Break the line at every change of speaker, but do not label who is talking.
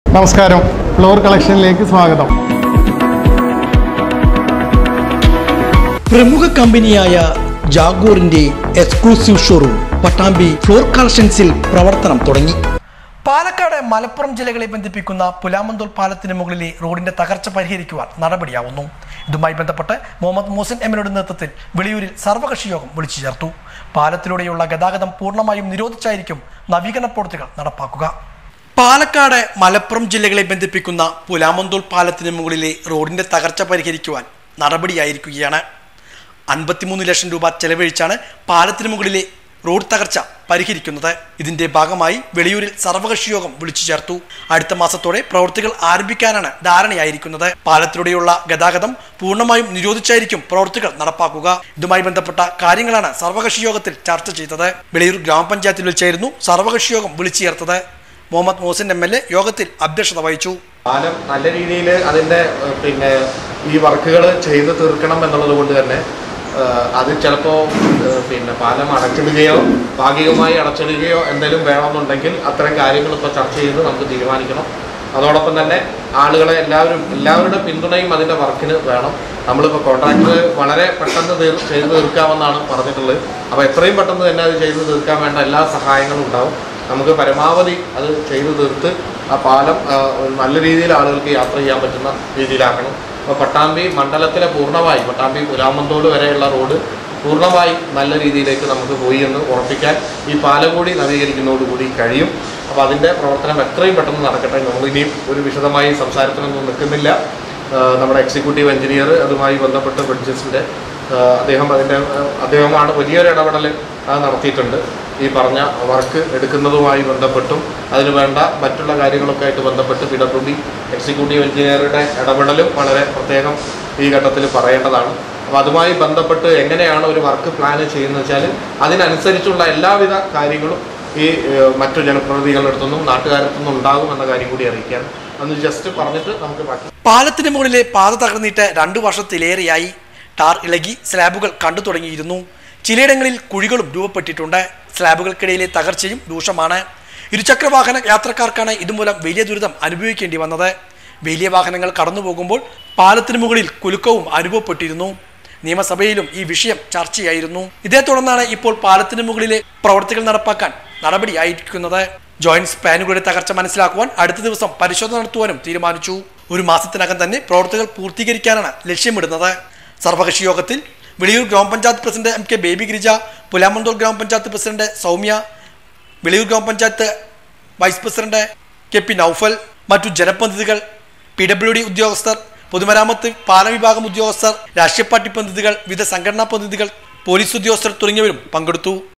നമസ്കാരം ഫ്ലോർ കളക്ഷനിലേക്ക് സ്വാഗതം
പ്രമുഖ കമ്പനിയായ ജാഗോറിന്റെ എക്സ്ക്ലൂസീവ് ഷോറൂം പട്ടാമ്പി ഫ്ലോർ കളക്ഷൻസിൽ പ്രവർത്തനം തുടങ്ങി പാലക്കാട് മലപ്പുറം ജില്ലകളെ ബന്ധിപ്പിക്കുന്ന പുലാമന്തോൾ പാലത്തിന് മുകളിലെ റോഡിന്റെ തകർച്ച പരിഹരിക്കുവാൻ നടപടിയാവുന്നു ഇതുമായി ബന്ധപ്പെട്ട് മുഹമ്മദ് മൂസൻ എമ്മിനുടെ നേതൃത്വത്തിൽ വെളിയൂരിൽ സർവകക്ഷി യോഗം വിളിച്ചു ചേർത്തു പാലത്തിലൂടെയുള്ള ഗതാഗതം പൂർണ്ണമായും നിരോധിച്ചായിരിക്കും നവീകരണ പ്രവൃത്തികൾ നടപ്പാക്കുക പാലക്കാട് മലപ്പുറം ജില്ലകളെ ബന്ധിപ്പിക്കുന്ന പുലാമന്തോൾ പാലത്തിന് മുകളിലെ റോഡിന്റെ തകർച്ച പരിഹരിക്കുവാൻ നടപടിയായിരിക്കുകയാണ് അൻപത്തിമൂന്ന് ലക്ഷം രൂപ ചെലവഴിച്ചാണ് പാലത്തിന് മുകളിലെ റോഡ് തകർച്ച പരിഹരിക്കുന്നത് ഇതിന്റെ ഭാഗമായി വെളിയൂരിൽ സർവകക്ഷി യോഗം വിളിച്ചു ചേർത്തു അടുത്ത മാസത്തോടെ പ്രവൃത്തികൾ ആരംഭിക്കാനാണ് ധാരണയായിരിക്കുന്നത് പാലത്തിലൂടെയുള്ള ഗതാഗതം പൂർണ്ണമായും നിരോധിച്ചായിരിക്കും പ്രവൃത്തികൾ നടപ്പാക്കുക ഇതുമായി ബന്ധപ്പെട്ട കാര്യങ്ങളാണ് സർവകക്ഷി യോഗത്തിൽ ചർച്ച ചെയ്തത് വെളിയൂർ ഗ്രാമപഞ്ചായത്തിൽ വെച്ചായിരുന്നു സർവകക്ഷി യോഗം വിളിച്ചു ചേർത്തത് Muhammad Mohsin M L A യോഗത്തിൽ അധ്യക്ഷത വഹിച്ചു
പാലം നല്ല രീതിയിൽ അതിൻ്റെ ഏഹ്, പിന്നെ ഈ വർക്കുകൾ ചെയ്ത് തീർക്കണം എന്നുള്ളത് കൊണ്ട് തന്നെ ഏഹ്, അത് ചിലപ്പോൾ പിന്നെ പാലം അടച്ചിടുകയോ ഭാഗികമായി അടച്ചിടുകയോ എന്തെങ്കിലും വേണമെന്നുണ്ടെങ്കിൽ അത്തരം കാര്യങ്ങൾ ഇപ്പോൾ ചർച്ച ചെയ്ത് നമുക്ക് തീരുമാനിക്കണം അതോടൊപ്പം തന്നെ ആളുകളെ എല്ലാവരും എല്ലാവരുടെ പിന്തുണയും അതിൻ്റെ വർക്കിന് വേണം നമ്മളിപ്പോൾ കോൺട്രാക്ടർ വളരെ പെട്ടെന്ന് തീർ ചെയ്ത് തീർക്കാമെന്നാണ് പറഞ്ഞിട്ടുള്ളത് അപ്പോൾ എത്രയും പെട്ടെന്ന് തന്നെ അത് ചെയ്ത് തീർക്കാൻ വേണ്ട എല്ലാ സഹായങ്ങളും ഉണ്ടാവും നമുക്ക് പരമാവധി അത് ചെയ്തു തീർത്ത് ആ പാലം ആ, ഒരു നല്ല രീതിയിൽ ആളുകൾക്ക് യാത്ര ചെയ്യാൻ പറ്റുന്ന രീതിയിലാക്കണം അപ്പോൾ പട്ടാമ്പി മണ്ഡലത്തിലെ പൂർണ്ണമായി പട്ടാമ്പി പുലാമന്തോട് വരെയുള്ള റോഡ് പൂർണ്ണമായി നല്ല രീതിയിലേക്ക് നമുക്ക് പോയി എന്ന് ഉറപ്പിക്കാൻ ഈ പാലം കൂടി നവീകരിക്കുന്നതോടുകൂടി കഴിയും അപ്പോൾ അതിൻ്റെ പ്രവർത്തനം എത്രയും പെട്ടെന്ന് നടക്കട്ടെ നമ്മൾ ഇനിയും ഒരു വിശദമായി സംസാരത്തിനൊന്നും നിൽക്കുന്നില്ല ആ, നമ്മുടെ എക്സിക്യൂട്ടീവ് എഞ്ചിനീയർ അതുമായി ബന്ധപ്പെട്ട ബ്രിഡ്ജസിൻ്റെ അദ്ദേഹം അതിൻ്റെ ആ, അദ്ദേഹമാണ് വലിയൊരു ഇടപെടൽ അത് നടത്തിയിട്ടുണ്ട് ഈ പറഞ്ഞ വർക്ക് എടുക്കുന്നതുമായി ബന്ധപ്പെട്ടും അതിന് വേണ്ട മറ്റുള്ള കാര്യങ്ങളൊക്കെ ആയിട്ട് ബന്ധപ്പെട്ട് പി ഡബ്ല്യു ഡി എക്സിക്യൂട്ടീവ് എഞ്ചിനീയറുടെ ഇടപെടലും വളരെ പ്രത്യേകം ഈ ഘട്ടത്തിൽ പറയേണ്ടതാണ് അപ്പോൾ അതുമായി ബന്ധപ്പെട്ട് എങ്ങനെയാണ് ഒരു വർക്ക് പ്ലാൻ ചെയ്യുന്നത് വെച്ചാൽ അതിനനുസരിച്ചുള്ള എല്ലാവിധ കാര്യങ്ങളും ഈ ഏഹ്, മറ്റു ജനപ്രതിനിധികളുടെ അടുത്തുനിന്നും നാട്ടുകാരുടെ അടുത്തുനിന്നും ഉണ്ടാകും എന്ന കാര്യം കൂടി അറിയിക്കാൻ അന്ന് ജസ്റ്റ് പറഞ്ഞിട്ട് നമുക്ക് ബാക്കി
പാലത്തിന് മുകളിലെ പാത തകർന്നിട്ട് രണ്ടു വർഷത്തിലേറെയായി ടാർ ഇളകി സ്ലാബുകൾ കണ്ടു തുടങ്ങിയിരുന്നു ചിലയിടങ്ങളിൽ കുഴികളും രൂപപ്പെട്ടിട്ടുണ്ട് സ്ലാബുകൾക്കിടയിലെ തകർച്ചയും രൂക്ഷമാണ് ഇരുചക്രവാഹന യാത്രക്കാർക്കാണ് ഇതുമൂലം വലിയ ദുരിതം അനുഭവിക്കേണ്ടി വന്നത് വലിയ വാഹനങ്ങൾ കടന്നു പോകുമ്പോൾ പാലത്തിന് മുകളിൽ കുലുക്കവും അനുഭവപ്പെട്ടിരുന്നു നിയമസഭയിലും ഈ വിഷയം ചർച്ചയായിരുന്നു ഇതേ തുടർന്നാണ് ഇപ്പോൾ പാലത്തിന് മുകളിലെ പ്രവർത്തികൾ നടപ്പാക്കാൻ നടപടിയായിരിക്കുന്നത് ജോയിന്റ് സ്പാനുകളുടെ തകർച്ച മനസ്സിലാക്കുവാൻ അടുത്ത ദിവസം പരിശോധന നടത്തുവാനും തീരുമാനിച്ചു ഒരു മാസത്തിനകം തന്നെ പ്രവർത്തികൾ പൂർത്തീകരിക്കാനാണ് ലക്ഷ്യമിടുന്നത് സർവകക്ഷി യോഗത്തിൽ വെളിയൂർ ഗ്രാമപഞ്ചായത്ത് president M K Baby Girija Pulamanthole ഗ്രാമപഞ്ചായത്ത് പ്രസിഡന്റ് സൗമ്യ വെളിയൂർ ഗ്രാമപഞ്ചായത്ത് vice president K P Noufal മറ്റു ജനപ്രതിനിധികൾ പി ഡബ്ല്യു ഡി ഉദ്യോഗസ്ഥർ പൊതുമരാമത്ത് പാലന വിഭാഗം ഉദ്യോഗസ്ഥർ രാഷ്ട്രീയ പാർട്ടി പ്രതിനിധികൾ വിവിധ സംഘടനാ പ്രതിനിധികൾ പോലീസ് ഉദ്യോഗസ്ഥർ തുടങ്ങിയവരും പങ്കെടുത്തു